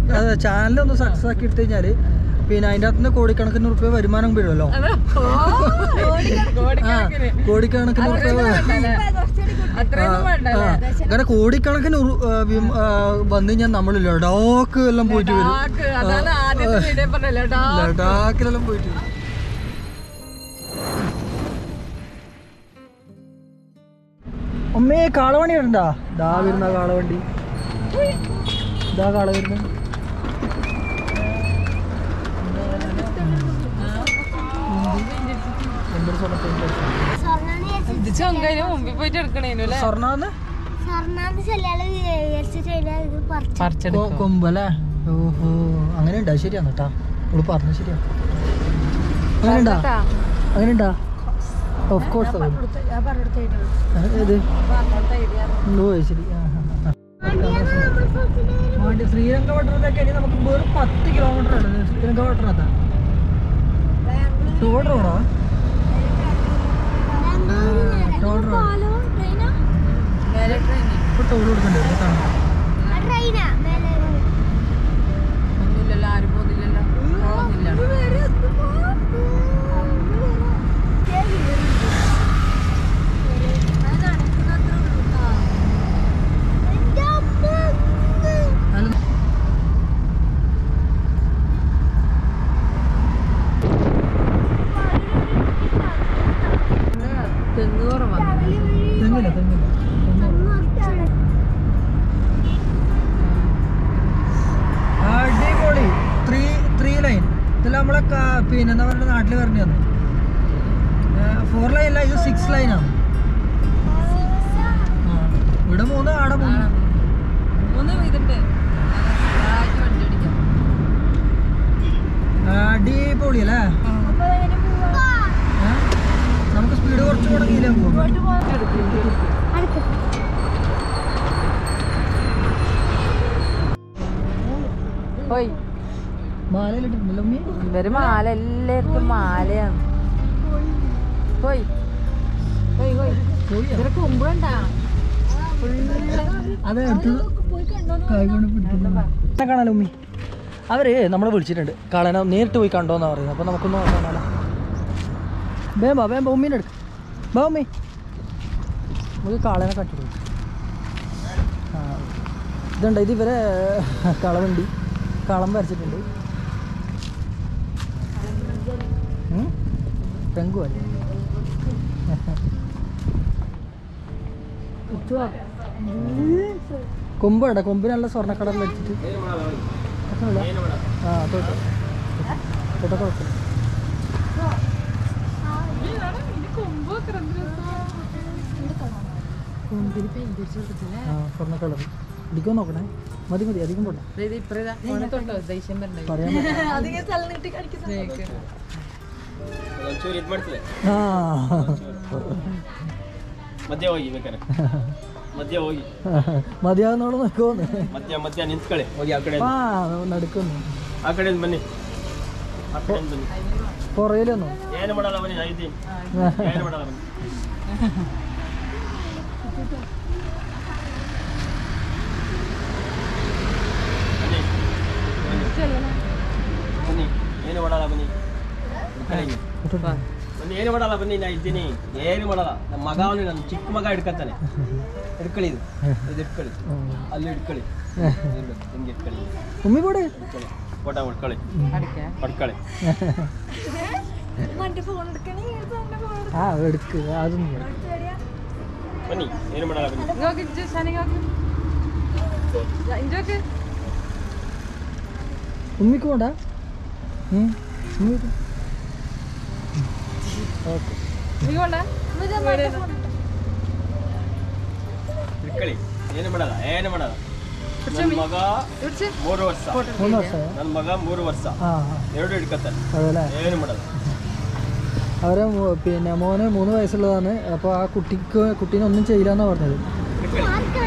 അതെ ചാനലൊന്ന് സക്സസ് ആക്കി എടുത്തു കഴിഞ്ഞാല് പിന്നെ അതിൻ്റെ അകത്ത് നിന്ന് കോടിക്കണക്കിന് റുപ്യ വരുമാനം വരുമല്ലോ ആ കോടിക്കണക്കിന് റുപ്യ അത്രയൊന്നും വേണ്ട ആ, അങ്ങനെ കോടിക്കണക്കിന് ഉറു- ആ, വിം- ആ, വന്നു കഴിഞ്ഞാൽ നമ്മൾ ലഡാക്ക് എല്ലാം പോയിട്ട് വരും ഡാക്ക് അതാണ് ആദ്യത്തെ വീഡിയോ പറഞ്ഞല്ലോ ഡാക്ക് ലഡാക്കിലെല്ലാം പോയിട്ട് വരും അമ്മേ കാളവണ്ടി ഉണ്ടോ ദാ വരുന്ന കാളവണ്ടി ഇതാ കാള വരുന്ന എന്തൊരു സ്വർണ്ണ ഇത് ചൊങ്കതിന് മുമ്പിൽ പോയിട്ട് എടുക്കണേനു അല്ലേ സ്വർണ്ണന്ന് സ്വർണ്ണാന്ന് ചെല്ലാള് വിചാരിച്ചിട്ട് കഴിഞ്ഞാൽ ഇത് പറിച്ചു പറിച്ചെടുക്കും കൊമ്പല്ലേ ഓഹോ അങ്ങനെ ഉണ്ടാ ശരിയാന്ന് കേട്ടാ അവള് പറഞ്ഞു ശരിയാ അങ്ങനെ ഉണ്ടാ അങ്ങനെ ഉണ്ടാ ഓഫ് കോഴ്സ് ഏത് ഓ ശരി ആ, ആ, ആ. വണ്ടി ശ്രീരംഗപട്ടണത്തൊക്കെ ഇനി നമുക്ക് വെറും പത്ത് കിലോമീറ്റർ ആണ് ശ്രീരംഗപട്ടണത്താ ടോൾ റോഡാ ടോൾ റോഡ് ഇപ്പൊ ടോൾ കൊടുക്കണ്ടേ കേട്ടോ ട്രെയിനാ മേലെ ഒന്നുമില്ലല്ലോ ആരും പോകുന്നില്ലല്ലോ ഓളൊന്നുമില്ല അല്ല തെങ്ങ് കുറവാണ് തെങ്ങില്ല തെങ്ങില്ല അടിപൊളി ത്രീ ത്രീ ലൈൻ ഇതിൽ നമ്മളെ കാ- പിന്നെ എന്താ പറയുക നാട്ടിൽ പറഞ്ഞു തന്നു ഫോർ ലൈൻ അല്ല ഇത് സിക്സ് ലൈനാണ് ഇവിടെ മൂന്ന് ആടെ മൂന്ന് മൂന്ന് വീടുണ്ട് വണ്ടി ഓടിക്കാം അടിപൊളി അല്ലേ ഏ? നമുക്ക് സ്പീഡ് കുറച്ച് തുടങ്ങിയില്ലേ പോകും പോയി മാലയിലിട്ടിട്ടുണ്ടല്ലോ ഉമ്മി ഇവര് മാല എല്ലാവർക്കും മാലയാണ് പോയി പോയി പോയി പോയോ? ഇവരെ കൊമ്പുണ്ടാ അതെ അടുത്തത് കൈകൊണ്ട് പിടിക്കുന്നു കാണാലോ ഉമ്മി അവര് നമ്മളെ വിളിച്ചിട്ടുണ്ട് കളന നേരിട്ട് പോയി കണ്ടോന്നാ പറയുന്നത് അപ്പൊ നമുക്കൊന്ന് നോക്കാനാണ് വേമ്പ വേമ്പ ഉമ്മീനെ എടുക്ക ബാ ഉമ്മി നമുക്ക് കാളനെ കണ്ടിട്ട് ആ ഇതുണ്ട് ഇത് ഇവരെ കളവണ്ടി കളം വരച്ചിട്ടുണ്ട് ഉം? തെങ്ങു അല്ലേ കൊമ്പ് വേണ്ട കൊമ്പിന് നല്ല സ്വർണ്ണക്കടൽ വെച്ചിട്ട് പ്രശ്നമില്ല. ആ തൊട്ട് തൊട്ട കുഴപ്പമില്ല ആ സ്വർണ്ണ കളർ ഇടിക്കോ നോക്കണേ മതി മതി അധികം പോട്ടെ ദേഷ്യം വരണ്ട പറയാൻ ಒಂಚೂರು ಇದು ಮಾಡ್ತದೆ ആ ಮಧ್ಯ ಹೋಗಿ ಬೇಕಾರೆ ಮಧ್ಯ ಹೋಗಿ മതിയാകുന്നോട് നോക്കുമോന്ന് ಮಧ್ಯ ಮಧ್ಯ ನಿಂತ್ಕೊಳ್ಳಿ ಹೋಗಿ ಆ ಕಡೆ ആ നടക്കുന്നു ಆ ಕಡೆಯಿಂದ ಬನ್ನಿ ಆ ಕಡೆಯಿಂದ ಬನ್ನಿ പുറയിലൊന്നും ಏನು ಮಾಡಲ್ಲ ಬನ್ನಿ ನಾ ಇದ್ದೀನಿ ಏನು ಮಾಡಲ್ಲ ಬನ್ನಿ ಬನ್ನಿ ಬನ್ನಿ ಏನು ಮಾಡಲ್ಲ ಬನ್ನಿ ಈ ಕಡೆ ಇರಿ. ಬನ್ನಿ ಏನು ಮಾಡಲ್ಲ ಬನ್ನಿ ನಾ ಇದ್ದೀನಿ ಏನು ಮಾಡಲ್ಲ ನಮ್ಮ ಮಗ ಅವನು ನನ್ನ ಚಿಕ್ಕ ಮಗ ಹಿಡ್ಕತ್ತಾನೆ ಹಿಡ್ಕೊಳ್ಳಿ ಇದು ಇದು ಹಿಡ್ಕೊಳ್ಳಿ ಅಲ್ಲಿ ಹಿಡ್ಕೊಳ್ಳಿ ಇದು ಹಿಂಗೆ ಹಿಡ್ಕೊಳ್ಳಿ ഉമ്മി പോടെ ಹಿಡ್ಕೊಳ್ಳಿ ಫೋಟೋ ಹೊಡ್ಕೊಳ್ಳಿ അടിക്കാം ಹೊಡ್ಕೊಳ್ಳಿ ആ എടുക്ക് അതൊന്നും വേണ്ട. ಬನ್ನಿ ಏನು ಮಾಡಲ್ಲ ಬನ್ನಿ ഇങ്ങോട്ട് ഇജ്ജ് ശനി ഇങ്ങോട്ട്. ഇഞ്ചോക്ക് ഉമ്മിക്ക് പോണ്ട ഉം. ഉമ്മിക്ക് ഓക്കെ നീ കൊണ്ട ಹಿಡ್ಕೊಳ್ಳಿ ಏನು ಮಾಡಲ್ಲ ಏನು ಮಾಡಲ್ಲ ನನ್ನ ಮಗ ಮೂರು ವರ್ಷ മൂന്ന് വർഷമായ ನನ್ನ ಮಗ ಮೂರು ವರ್ಷ ആ ആ ಎರಡು ಹಿಡ್ಕತ್ತಾನೆ അതല്ലേ ಏನು ಮಾಡಲ್ಲ അവരെ മോ- പിന്നെ മോന് മൂന്ന് വയസ്സുള്ളതാണ് അപ്പോൾ ആ കുട്ടിക്ക് കുട്ടീനെ ഒന്നും ചെയ്യില്ല എന്നാണ് പറഞ്ഞത് ಹಿಡ್ಕೊಳ್ಳಿ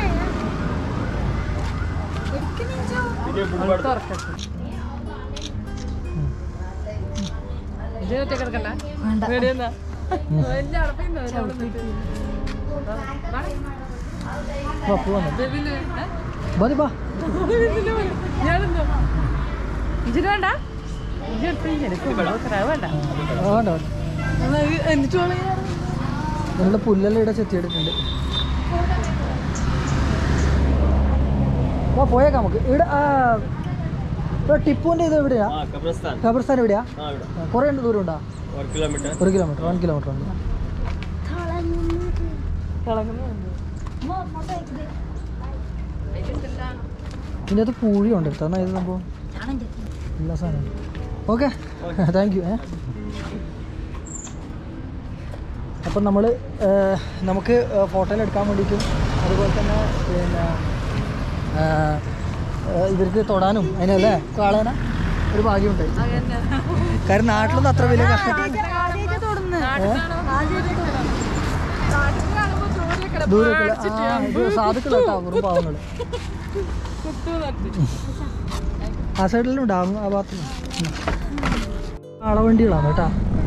ಇದು ಬಿಡ್ಬಾರ್ದು. ഇത് ഒറ്റ കിടക്കണ്ട പേടിയെന്നാ വലിയ അടപ്പിണ്ടോ വാ പോവാ മതി ബാ ഞാനെന്തോ ഇച്ചിരി വേണ്ട ഇജ്ജ് എടുത്ത് എടുക്കും വേണ്ട വേണ്ട ആ, വേണ്ട വേണ്ട എന്നാ ഇത് എന്നിട്ട് വേണം നമ്മുടെ പുല്ലെല്ലാം ഇവിടെ ചെത്തിയെടുക്കുന്നുണ്ട് ആ പോയേക്കാം നമുക്ക് ഇവിടെ ആ, ഇവിടെ ടിപ്പുവിൻ്റെ ഇത് എവിടെയാ ആ കബ്രസ്ഥാൻ ഖബർസ്ഥാൻ എവിടെയാ ആ ഇവിടെ ആ, കുറേ ഉണ്ട് ദൂരം ഉണ്ടോ ഒരു കിലോമീറ്റർ ഒരു കിലോമീറ്റർ വൺ കിലോമീറ്റർ ഉണ്ട് ഇതിൻ്റെ അകത്ത് പൂഴിയുണ്ട് എടുത്താൽ എന്നാ ഇത് സംഭവം എല്ലാ സാധനം ഓക്കെ താങ്ക് യു ഏ അപ്പം നമ്മൾ നമുക്ക് ഫോട്ടോയിൽ എടുക്കാൻ വേണ്ടിയിട്ടും അതുപോലെ തന്നെ പിന്നെ ആ, ആ, ഇവർക്ക് തൊടാനും അതിനല്ലേ കാണാന ഒരു ഭാഗ്യമുണ്ട് കാര്യം നാട്ടിലൊന്നും അത്ര വലിയ കഷ്ടം ദൂരത്തില് ആ ഇത് സാധുക്കൾ കേട്ടോ വെറും പാവങ്ങൾ ആ സൈഡിലും ഉണ്ട് ആ ആ ഭാഗത്തിലും ആളവണ്ടികളാണ് കേട്ടോ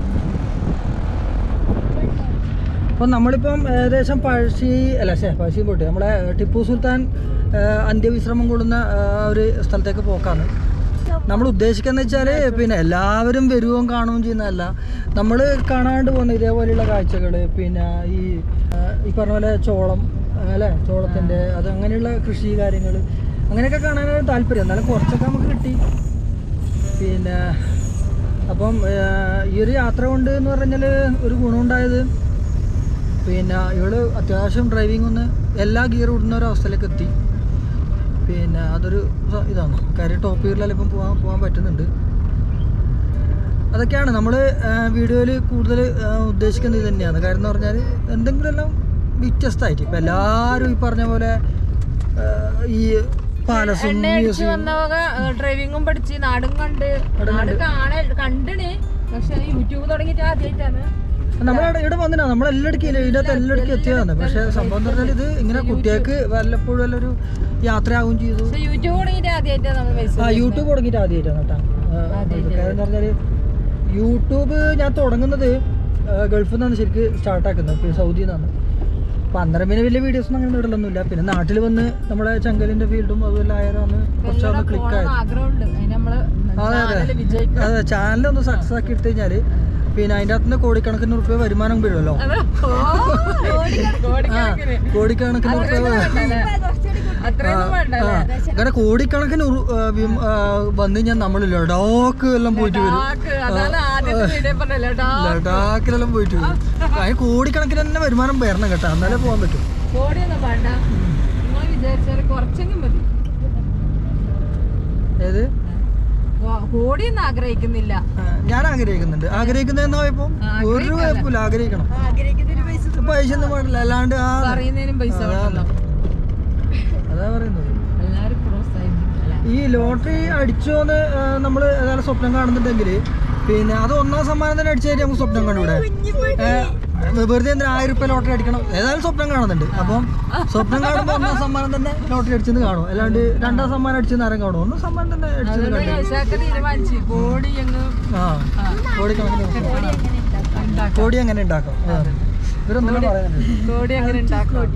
അപ്പം നമ്മളിപ്പം ഏകദേശം പഴശ്ശി അല്ല ശേ പഴശ്ശി പോട്ടെ നമ്മളെ ടിപ്പു സുൽത്താൻ ആ, അന്ത്യവിശ്രമം കൊള്ളുന്ന ആ, ഒരു സ്ഥലത്തേക്ക് പോക്കാണ് നമ്മൾ ഉദ്ദേശിക്കുന്നത് വെച്ചാൽ പിന്നെ എല്ലാവരും വരുകയും കാണുകയും ചെയ്യുന്നതല്ല നമ്മൾ കാണാണ്ട് പോകുന്ന ഇതേപോലെയുള്ള കാഴ്ചകൾ പിന്നെ ഈ ആ, ഈ പറഞ്ഞ പോലെ ചോളം അല്ലേ ചോളത്തിൻ്റെ അത് അങ്ങനെയുള്ള കൃഷി കാര്യങ്ങൾ അങ്ങനെയൊക്കെ കാണാനാണ് താല്പര്യം എന്നാലും കുറച്ചൊക്കെ നമുക്ക് കിട്ടി പിന്നെ അപ്പം ആ, ഈ ഒരു യാത്ര കൊണ്ട് എന്ന് പറഞ്ഞാൽ ഒരു ഗുണമുണ്ടായത് പിന്നെ ഇവള് അത്യാവശ്യം ഡ്രൈവിംഗ് ഒന്ന് എല്ലാ ഗിയർ ഇടുന്ന ഒരു അവസ്ഥയിലേക്ക് എത്തി പിന്നെ അതൊരു സ- ഇതാണ് കാര്യം ടോപ്പ് ഗിയറിലെല്ലാം ഇപ്പം പോകാൻ പോകാൻ പറ്റുന്നുണ്ട് അതൊക്കെയാണ് നമ്മൾ വീഡിയോയിൽ കൂടുതൽ ഉദ്ദേശിക്കുന്നത് ഇത് തന്നെയാണ് കാര്യം എന്ന് പറഞ്ഞാൽ എന്തെങ്കിലും എല്ലാം വ്യത്യസ്തമായിട്ട് ഇപ്പം എല്ലാവരും ഈ പറഞ്ഞ പോലെ ആ, ഈ പാലസും എണ്ണ അടിച്ച് മ്യൂസിയം വന്നവക ഡ്രൈവിങ്ങും പഠിച്ച് നാടും കണ്ട് നാട് കാണാൻ കണ്ടിന് പക്ഷെ യൂട്യൂബ് തുടങ്ങിയിട്ട് ആദ്യമായിട്ടാണ് നമ്മളവിടെ ഇവിടെ വന്നിട്ടാ നമ്മളെല്ലായിടക്കും ഇതിനകത്ത് എല്ലായിടക്കും എത്തിയതാണ് പക്ഷെ സംഭവം എന്ന് പറഞ്ഞാൽ ഇത് ഇങ്ങനെ കുട്ടികൾക്ക് വല്ലപ്പോഴും എല്ലാം ഒരു യാത്രയാവുകയും ചെയ്തു പക്ഷെ യൂട്യൂബ് തുടങ്ങിയിട്ട് ആദ്യമായിട്ടാണ് നമ്മൾ പൈസ ആ യൂട്യൂബ് തുടങ്ങിയിട്ട് ആദ്യമായിട്ടാണ് കേട്ടോ കാര്യം എന്ന് പറഞ്ഞാൽ യൂട്യൂബ് ഞാൻ തുടങ്ങുന്നത് ആ, ഗൾഫിൽ നിന്നാണ് ശരിക്കും സ്റ്റാർട്ടാക്കുന്നത് പിന്നെ സൗദിയിൽ നിന്നാണ് അപ്പം അന്നേരം പിന്നെ വലിയ വീഡിയോസ് ഒന്നും അങ്ങനെ ഇടലൊന്നുമില്ല പിന്നെ നാട്ടിൽ വന്ന് നമ്മുടെ ചെങ്കലിൻ്റെ ഫീൽഡും അതുപോലെ ആയാലാണ് കുറച്ചൊന്ന് ക്ലിക്ക് ആയത് ആഗ്രഹമുണ്ട് അതിന് നമ്മള് അതെ അതെ ചാനല് വിജയിക്കും അതെ ചാനലൊന്ന് സക്സസ് ആക്കി എടുത്തു കഴിഞ്ഞാൽ പിന്നെ അതിൻ്റെ അകത്ത് നിന്ന് കോടിക്കണക്കിന് റുപ്യ വരുമാനം വീഴുമല്ലോ അതെ. ഓ, കോടിക്കണക്കിന്. കോടിക്കണക്കിന് റുപ്യ വേണ്ടല്ലേ? അത്രയൊന്നും വേണ്ട ആ, അങ്ങനെ കോടിക്കണക്കിന് ഉറു- ആ, വിം- ആ, വന്നു കഴിഞ്ഞാൽ നമ്മൾ ലഡാക്ക് എല്ലാം പോയിട്ട് വരും ഡാക്ക്, അതാണ് ആദ്യത്തെ വീഡിയോ പറഞ്ഞല്ലോ ഡാ ലഡാക്കിലെല്ലാം പോയിട്ട് വരും അതിന് കോടിക്കണക്കിന് തന്നെ വരുമാനം വരണം കേട്ടോ എന്നാലേ പോകാൻ പറ്റും കോടിയൊന്നും വേണ്ട നിങ്ങൾ വിചാരിച്ചാൽ കുറച്ചെങ്കിലും മതി ഏത് കോ- കോടിയൊന്നും ആഗ്രഹിക്കുന്നില്ല ആ, ഞാൻ ആഗ്രഹിക്കുന്നുണ്ട് ആഗ്രഹിക്കുന്നതെന്ന് പോയപ്പോ ഒരു കുഴപ്പമില്ല ആഗ്രഹിക്കണം പൈസ ഒന്നും പാടില്ല അല്ലാണ്ട് ആ പറയുന്നതിനും പൈസ വേണ്ടല്ലോ അതാ പറയുന്നത് എല്ലാരും പ്രോത്സാഹിപ്പിക്കും അല്ലേ? ഈ ലോട്ടറി അടിച്ചോന്ന് നമ്മൾ ഏതായാലും സ്വപ്നം കാണുന്നുണ്ടെങ്കിൽ പിന്നെ അത് ഒന്നാം സമ്മാനം തന്നെ അടിച്ചു നമുക്ക് സ്വപ്നം കണ്ടൂടെ ഏ, വെറുതെ എന്തിനാ ആയിരം റുപ്യ ലോട്ടറി അടിക്കണം ഏതായാലും സ്വപ്നം കാണുന്നുണ്ട് അപ്പം സ്വപ്നം കാണുമ്പോൾ ഒന്നാം സമ്മാനം തന്നെ ലോട്ടറി അടിച്ചെന്ന് കാണും അല്ലാണ്ട് രണ്ടാം സമ്മാനം അടിച്ചെന്ന് ആരും കാണും ഒന്നാം സമ്മാനം തന്നെ അടിച്ചെന്ന് അതുകൊണ്ട് കണ്ടു കൈശാക്ക് തീരുമാനിച്ചു കോടി അങ്ങ് ആ കോടിക്കണക്കിന് ഉണ്ടാക്കാം കോടി എങ്ങനെ ഉണ്ടാക്കാം ആ. ഇവരെന്തെല്ലാം പറയുന്നുണ്ട് കോടി അങ്ങനെ ഉണ്ടാക്കും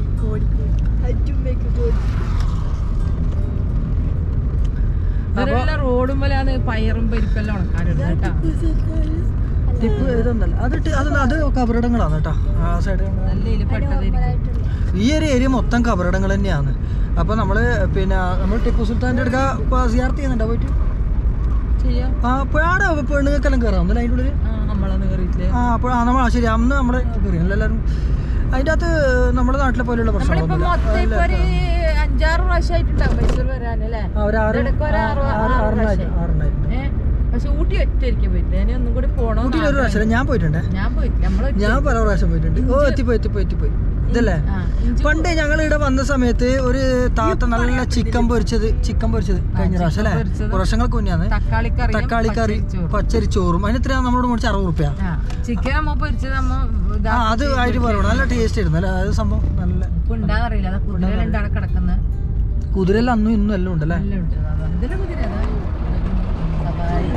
ഇവരെല്ലാം റോഡുമ്മലാണ് പയറും പരിപ്പെല്ലാം ഉണക്കാനുണ്ട് കേട്ടോ ടിപ്പ് ഇതൊന്നല്ല അത് ടി- അത് അത് കബറിടങ്ങളാണ് കേട്ടോ ആ സൈഡ് നല്ല ഇതില് പെട്ടതായിരിക്കും ഈ ഒരു ഏരിയ മൊത്തം കബറിടങ്ങൾ തന്നെയാണ് അപ്പോൾ നമ്മൾ പിന്നെ നമ്മൾ ടിപ്പു സുൽത്താൻ്റെ അടുക്ക ഇപ്പോൾ സിയാർത്ത് ചെയ്യുന്നുണ്ടോ പോയിട്ട് ചെയ്യാം ആ അപ്പോൾ ആടെ പെണ്ണുങ്ങൾക്കെല്ലാം കയറാം ഒന്നല്ല അതിൻ്റെ ഉള്ളിൽ ആ നമ്മളന്ന് കയറിയിട്ടില്ലേ ആ അപ്പോൾ ആ നമ്മൾ ആ ശരി അന്ന് നമ്മൾ കയറി എല്ലാവരും അതിൻ്റെ അകത്ത് നമ്മുടെ നാട്ടിലെ പോലെയുള്ള നമ്മളിപ്പോ പ്രശ്നങ്ങളൊന്നുമില്ല മൊത്തം ഇപ്പൊ ഒരു അഞ്ചാറ് പ്രാവശ്യം ആയിട്ടുണ്ടാവും മൈസൂർ വരാനല്ലേ ആ, ഒരു ആറ് ഇടയ്ക്ക് ഒരു ആറ് ആ, ആറ് ആറ് ആറിനായിട്ട് പ്രാവശ്യം. ആറിനായിട്ട് ഏ പക്ഷെ ഊട്ടി ഒറ്റയിരിക്കും പോയിട്ടില്ല ഇനി ഒന്നും കൂടി പോണോ ഊട്ടിയിൽ ഒരു പ്രാവശ്യം ഞാൻ പോയിട്ടുണ്ടേ ഞാൻ പോയിട്ടില്ല നമ്മള് ഞാൻ പല പ്രാവശ്യം പോയിട്ടുണ്ട് ഓ എത്തിപ്പോയി എത്തിപ്പോയി എത്തിപ്പോയി ഇതല്ലേ ആ, ഇഞ്ചി പണ്ട് ഞങ്ങൾ ഇവിടെ വന്ന സമയത്ത് ഒരു താത്ത നല്ല ചിക്കൻ പൊരിച്ചത് ചിക്കൻ പൊരിച്ചത് കഴിഞ്ഞ പ്രാവശ്യം അല്ലേ പൊരിച്ചത്. വർഷങ്ങൾക്ക് മുന്നെയാണ് തക്കാളി കറി തക്കാളി കറി പച്ചരി ചോറും അതിന് എത്രയാണ് നമ്മളോട് മേടിച്ച് അറുപത് റുപ്യ ചിക്കൻ നമ്മ പൊരിച്ചത് നമ്മ ആ ഇതാ അത് ആയിട്ട് പറയണം നല്ല ടേസ്റ്റ് ആയിരുന്നു അല്ലേ അത് സംഭവം നല്ല ഇപ്പൊ ഉണ്ടാകാറില്ല അത് കുതിരയിലുണ്ട് അവിടെ കിടക്കുന്നത് കുതിരയെല്ലാം അന്നും ഇന്നും എല്ലാം ഉണ്ടല്ലേ എല്ലാം ഉണ്ട് അതാ. ഇതിലെ കുതിര അതാ. സവാരി.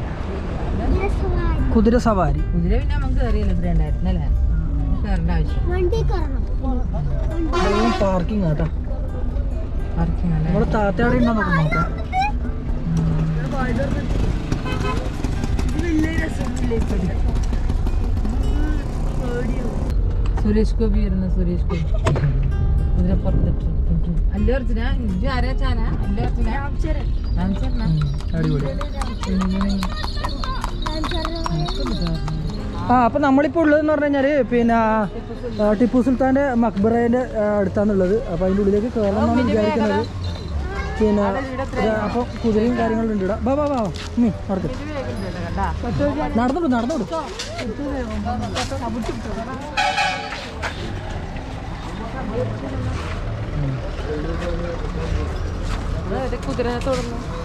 കുതിര സവാരി കുതിര പിന്നെ നമുക്ക് കയറിയല്ലോ ഇവിടെ ഉണ്ടായിരുന്നു അല്ലേ കയറേണ്ട ആവശ്യം വണ്ടി കയറണം പാർക്കിംഗ് കേട്ടോ പാർക്കിംഗ് അല്ലേ നമ്മുടെ താത്തയാടെ ഉണ്ടോ നോക്കാം നോക്കാം സുരേഷ് ഗോപി വരുന്ന സുരേഷ് ഗോപി ഇതിനെ പുറത്തിട്ട് അല്ലു അർജുന ഇജ്ജു ആരാ ചാന അല്ലു അർജുന രാംചരനാ അടിപൊളി ആ അപ്പം നമ്മളിപ്പോൾ ഉള്ളതെന്ന് പറഞ്ഞു കഴിഞ്ഞാൽ പിന്നെ ആ, ടിപ്പു സുൽത്താൻ്റെ മക്ബറേൻ്റെ അടുത്താണുള്ളത് അപ്പോൾ അതിൻ്റെ ഉള്ളിലേക്ക് കയറണം എന്നാണ് വിചാരിക്കുന്നത് പിന്നെ അപ്പം കുതിരയും കാര്യങ്ങളും ഉണ്ട് ഇവിടെ ബാ ബാ ബാ ഉമ്മി നടക്ക് നടന്നോളൂ നടന്നോളൂ കുതിരനെ തുടർന്നു